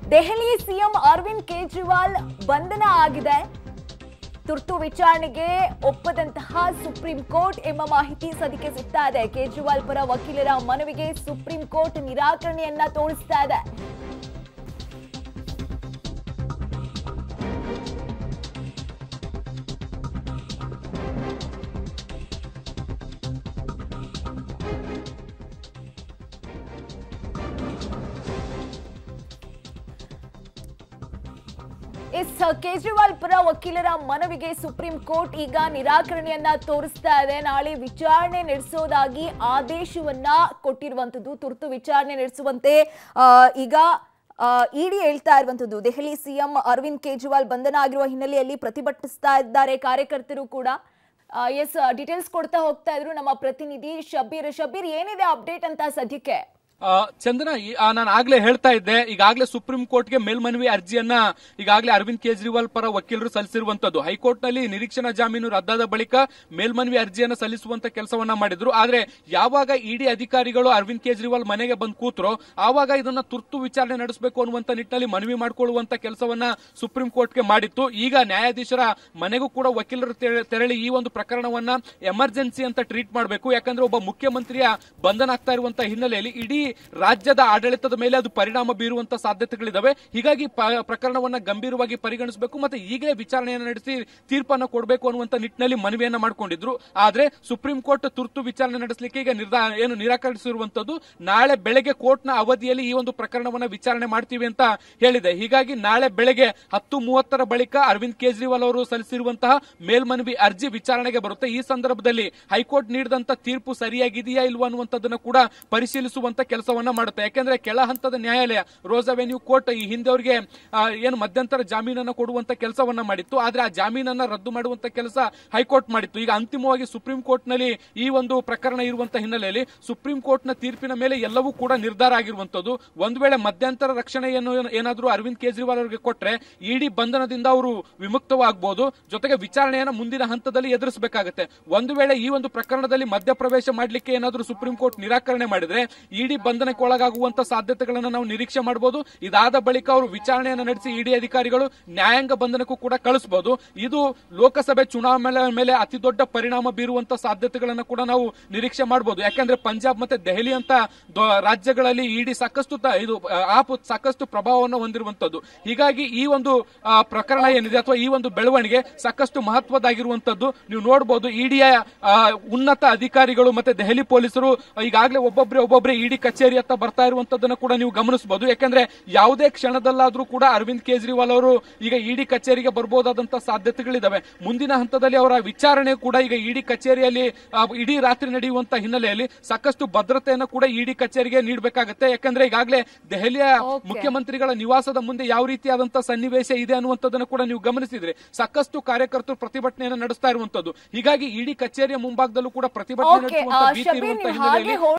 Delhi CM Arvind Kejriwal ಬಂಧನ ಆಗಿದೆ ತುರ್ತು ವಿಚಾರಣೆಗೆ ಒಪ್ಪದಂತಹ ಸುಪ್ರೀಂ ಕೋರ್ಟ್ ಎಂಬ ಮಾಹಿತಿ ಸದ್ಯಕ್ಕೆ ಸಿಗ್ತಾ ಇದೆ ಕೇಜ್ರಿವಾಲ್ ಪರ ವಕೀಲರ ಮನವಿಗೆ ಸುಪ್ರೀಂ ಕೋರ್ಟ್ ನಿರಾಕರಣೆಯನ್ನ ತೋರಿಸ್ತಾ ಇದೆ ಎಸ್ ಕೇಜ್ರಿವಾಲ್ ಪರ ವಕೀಲರ ಮನವಿಗೆ ಸುಪ್ರೀಂ ಕೋರ್ಟ್ ಈಗ ನಿರಾಕರಣೆಯನ್ನ ತೋರಿಸ್ತಾ ಇದೆ ನಾಳೆ ವಿಚಾರಣೆ ನಡೆಸೋದಾಗಿ ಆದೇಶವನ್ನ ಕೊಟ್ಟಿರುವಂತದ್ದು ತುರ್ತು ವಿಚಾರಣೆ ನಡೆಸುವಂತೆ ಆ, ಈಗ ಇಡಿ ಹೇಳ್ತಾ ಇರುವಂತದ್ದು ದೆಹಲಿ ಸಿಎಂ ಅರವಿಂದ್ ಕೇಜ್ರಿವಾಲ್ ಬಂಧನ ಆಗಿರುವ ಹಿನ್ನೆಲೆಯಲ್ಲಿ ಪ್ರತಿಭಟಿಸ್ತಾ ಇದ್ದಾರೆ ಕಾರ್ಯಕರ್ತರು ಕೂಡ ಎಸ್ ಡೀಟೇಲ್ಸ್ ಕೊಡ್ತಾ ಹೋಗ್ತಾ ಇದ್ರು ನಮ್ಮ ಪ್ರತಿನಿಧಿ ಶಬೀರ್ ಶಬೀರ್ ಏನಿದೆ ಅಪ್ಡೇಟ್ ಅಂತ ಸದ್ಯಕ್ಕೆ ಆ, ಚಂದನ ಈ- ಆ, ನಾನು ಆಗ್ಲೇ ಹೇಳ್ತಾ ಇದ್ದೆ ಈಗಾಗಲೇ ಸುಪ್ರೀಂ ಕೋರ್ಟ್ಗೆ ಮೇಲ್ಮನವಿ ಅರ್ಜಿಯನ್ನ ಈಗಾಗಲೇ ಅರವಿಂದ್ ಕೇಜ್ರಿವಾಲ್ ಪರ ವಕೀಲರು ಸಲ್ಲಿಸಿರುವಂತದ್ದು ಹೈಕೋರ್ಟ್ ನಲ್ಲಿ ನಿರೀಕ್ಷಣಾ ಜಾಮೀನು ರದ್ದಾದ ಬಳಿಕ ಮೇಲ್ಮನವಿ ಅರ್ಜಿಯನ್ನ ಸಲ್ಲಿಸುವಂತ ಕೆಲಸವನ್ನ ಮಾಡಿದ್ರು ಆದ್ರೆ ಯಾವಾಗ ಇಡಿ ಅಧಿಕಾರಿಗಳು ಅರವಿಂದ್ ಕೇಜ್ರಿವಾಲ್ ಮನೆಗೆ ಬಂದು ಕೂತ್ರೋ ಆವಾಗ ಇದನ್ನ ತುರ್ತು ವಿಚಾರಣೆ ನಡೆಸಬೇಕು ಅನ್ನುವಂತ ನಿಟ್ಟಿನಲ್ಲಿ ಮನವಿ ಮಾಡಿಕೊಳ್ಳುವಂತ ಕೆಲಸವನ್ನ ಸುಪ್ರೀಂ ಕೋರ್ಟ್ಗೆ ಮಾಡಿತ್ತು ಈಗ ನ್ಯಾಯಾಧೀಶರ ಮನೆಗೂ ಕೂಡ ವಕೀಲರು ತೆರ- ತೆರಳಿ ಈ ಒಂದು ಪ್ರಕರಣವನ್ನ ಎಮರ್ಜೆನ್ಸಿ ಅಂತ ಟ್ರೀಟ್ ಮಾಡಬೇಕು ಯಾಕಂದ್ರೆ ಒಬ್ಬ ಮುಖ್ಯಮಂತ್ರಿಯ ಬಂಧನ ಆಗ್ತಾ ಇರುವಂತ ಹಿನ್ನೆಲೆಯಲ್ಲಿ ಇಡೀ ರಾಜ್ಯದ ಆಡಳಿತದ ಮೇಲೆ ಅದು ಪರಿಣಾಮ ಬೀರುವಂತ ಸಾಧ್ಯತೆಗಳಿದಾವೆ ಹೀಗಾಗಿ ಪ- ಪ್ರಕರಣವನ್ನ ಗಂಭೀರವಾಗಿ ಪರಿಗಣಿಸಬೇಕು ಮತ್ತೆ ಈಗಲೇ ವಿಚಾರಣೆಯನ್ನು ನಡೆಸಿ ತೀರ್ಪನ್ನು ಕೊಡಬೇಕು ಅನ್ನುವಂತ ನಿಟ್ಟಿನಲ್ಲಿ ಮನವಿಯನ್ನ ಮಾಡಿಕೊಂಡಿದ್ರು ಆದ್ರೆ ಸುಪ್ರೀಂ ಕೋರ್ಟ್ ತುರ್ತು ವಿಚಾರಣೆ ನಡೆಸಲಿಕ್ಕೆ ಈಗ ನಿರ್ಧಾರ ಏನು ನಿರಾಕರಿಸಿರುವಂತದ್ದು ನಾಳೆ ಬೆಳಗ್ಗೆ ಕೋರ್ಟ್ನ ಅವಧಿಯಲ್ಲಿ ಈ ಒಂದು ಪ್ರಕರಣವನ್ನ ವಿಚಾರಣೆ ಮಾಡ್ತೀವಿ ಅಂತ ಹೇಳಿದೆ ಹೀಗಾಗಿ ನಾಳೆ ಬೆಳಗ್ಗೆ ಹತ್ತು ಮೂವತ್ತರ ಬಳಿಕ ಅರವಿಂದ್ ಕೇಜ್ರಿವಾಲ್ ಅವರು ಸಲ್ಲಿಸಿರುವಂತಹ ಮೇಲ್ಮನವಿ ಅರ್ಜಿ ವಿಚಾರಣೆಗೆ ಬರುತ್ತೆ ಈ ಸಂದರ್ಭದಲ್ಲಿ ಹೈಕೋರ್ಟ್ ನೀಡಿದಂತ ತೀರ್ಪು ಸರಿಯಾಗಿದೆಯಾ ಇಲ್ವಾ ಅನ್ನುವಂಥದ್ದನ್ನ ಕೂಡ ಪರಿಶೀಲಿಸುವಂತ ಕೆಲಸವನ್ನ ಮಾಡುತ್ತೆ ಯಾಕೆಂದ್ರೆ ಕೆಳ ಹಂತದ ನ್ಯಾಯಾಲಯ ರೋಸ್ ಅವೆನ್ಯೂ ಕೋರ್ಟ್ ಈ ಹಿಂದೆ ಅವರಿಗೆ ಆ, ಏನು ಮಧ್ಯಂತರ ಜಾಮೀನನ್ನ ಕೊಡುವಂತ ಕೆಲಸವನ್ನ ಮಾಡಿತ್ತು ಆದ್ರೆ ಆ ಜಾಮೀನನ್ನ ರದ್ದು ಮಾಡುವಂತ ಕೆಲಸ ಹೈಕೋರ್ಟ್ ಮಾಡಿತ್ತು ಈಗ ಅಂತಿಮವಾಗಿ ಸುಪ್ರೀಂ ಕೋರ್ಟ್ ನಲ್ಲಿ ಈ ಒಂದು ಪ್ರಕರಣ ಇರುವಂತ ಹಿನ್ನೆಲೆಯಲ್ಲಿ ಸುಪ್ರೀಂ ಕೋರ್ಟ್ ನ ತೀರ್ಪಿನ ಮೇಲೆ ಎಲ್ಲವೂ ಕೂಡ ನಿರ್ಧಾರ ಆಗಿರುವಂತದ್ದು ಒಂದ್ ವೇಳೆ ಮಧ್ಯಂತರ ರಕ್ಷಣೆಯನ್ನು ಏನ- ಏನಾದ್ರೂ ಅರವಿಂದ್ ಕೇಜ್ರಿವಾಲ್ ಅವರಿಗೆ ಕೊಟ್ರೆ ಇಡೀ ಬಂಧನದಿಂದ ಅವರು ವಿಮುಕ್ತವಾಗಬಹುದು ಜೊತೆಗೆ ವಿಚಾರಣೆಯನ್ನ ಮುಂದಿನ ಹಂತದಲ್ಲಿ ಎದುರಿಸಬೇಕಾಗುತ್ತೆ ಒಂದು ವೇಳೆ ಈ ಒಂದು ಪ್ರಕರಣದಲ್ಲಿ ಮಧ್ಯಪ್ರವೇಶ ಮಾಡಲಿಕ್ಕೆ ಏನಾದ್ರೂ ಸುಪ್ರೀಂ ಕೋರ್ಟ್ ನಿರಾಕರಣೆ ಮಾಡಿದ್ರೆ ಇಡೀ ಬಂಧನಕ್ಕೆ ಒಳಗಾಗುವಂತ ಸಾಧ್ಯತೆಗಳನ್ನ ನಾವು ನಿರೀಕ್ಷೆ ಮಾಡಬಹುದು ಇದಾದ ಬಳಿಕ ಅವರು ವಿಚಾರಣೆಯನ್ನು ನಡೆಸಿ ಇಡಿ ಅಧಿಕಾರಿಗಳು ನ್ಯಾಯಾಂಗ ಬಂಧನಕ್ಕೂ ಕೂಡ ಕಳಿಸಬಹುದು ಇದು ಲೋಕಸಭೆ ಚುನಾವಣೆ ಮೇಲೆ ಅತಿ ದೊಡ್ಡ ಪರಿಣಾಮ ಬೀರುವಂತ ಸಾಧ್ಯತೆಗಳನ್ನ ಕೂಡ ನಾವು ನಿರೀಕ್ಷೆ ಮಾಡಬಹುದು ಯಾಕಂದ್ರೆ ಪಂಜಾಬ್ ಮತ್ತೆ ದೆಹಲಿ ಅಂತ ದೊ- ರಾಜ್ಯಗಳಲ್ಲಿ ಇಡಿ ಸಾಕಷ್ಟು ತ- ಇದು ಆ, ಆಪ್ ಸಾಕಷ್ಟು ಪ್ರಭಾವವನ್ನು ಹೊಂದಿರುವಂತದ್ದು ಹೀಗಾಗಿ ಈ ಒಂದು ಆ, ಪ್ರಕರಣ ಏನಿದೆ ಅಥವಾ ಈ ಒಂದು ಬೆಳವಣಿಗೆ ಸಾಕಷ್ಟು ಮಹತ್ವದಾಗಿರುವಂತದ್ದು ನೀವು ನೋಡಬಹುದು ಇಡಿಯ ಉನ್ನತ ಅಧಿಕಾರಿಗಳು ಮತ್ತೆ ದೆಹಲಿ ಪೊಲೀಸರು ಈಗಾಗಲೇ ಒಬ್ಬೊಬ್ಬರೇ ಒಬ್ಬೊಬ್ಬರೇ ಇಡಿ ಕಚೇರಿ ಹತ್ತ ಬರ್ತಾ ಇರುವಂತದ್ದನ್ನ ಕೂಡ ನೀವು ಗಮನಿಸಬಹುದು ಯಾಕಂದ್ರೆ ಯಾವುದೇ ಕ್ಷಣದಲ್ಲಾದ್ರೂ ಕೂಡ ಅರವಿಂದ್ ಕೇಜ್ರಿವಾಲ್ ಅವರು ಈಗ ಇಡಿ ಕಚೇರಿಗೆ ಬರ್ಬೋದಾದಂತ ಸಾಧ್ಯತೆಗಳಿದಾವೆ ಮುಂದಿನ ಹಂತದಲ್ಲಿ ಅವರ ವಿಚಾರಣೆ ಕೂಡ ಈಗ ಇಡಿ ಕಚೇರಿಯಲ್ಲಿ ಆ, ಇಡೀ ರಾತ್ರಿ ನಡೆಯುವಂತ ಹಿನ್ನೆಲೆಯಲ್ಲಿ ಸಾಕಷ್ಟು ಭದ್ರತೆಯನ್ನು ಕೂಡ ಇಡಿ ಕಚೇರಿಗೆ ನೀಡಬೇಕಾಗುತ್ತೆ ಯಾಕಂದ್ರೆ ಈಗಾಗಲೇ ದೆಹಲಿಯ Okay. ಮುಖ್ಯಮಂತ್ರಿಗಳ ನಿವಾಸದ ಮುಂದೆ ಯಾವ ರೀತಿಯಾದಂತಹ ಸನ್ನಿವೇಶ ಇದೆ ಅನ್ನುವಂಥದ್ದನ್ನು ಕೂಡ ನೀವು ಗಮನಿಸಿದ್ರೆ ಸಾಕಷ್ಟು ಕಾರ್ಯಕರ್ತರು ಪ್ರತಿಭಟನೆಯನ್ನು ನಡೆಸ್ತಾ ಇರುವಂತದ್ದು ಹೀಗಾಗಿ ಇಡಿ ಕಚೇರಿಯ ಮುಂಭಾಗದಲ್ಲೂ ಕೂಡ ಪ್ರತಿಭಟನೆ ಓಕೆ ನಡೆಸುವಂತ ಭೀತಿ ಶಬೀರ್ ಇರುವಂತ ನೀವು ಹಿನ್ನೆಲೆಯಲ್ಲಿ ಹಾಗೆ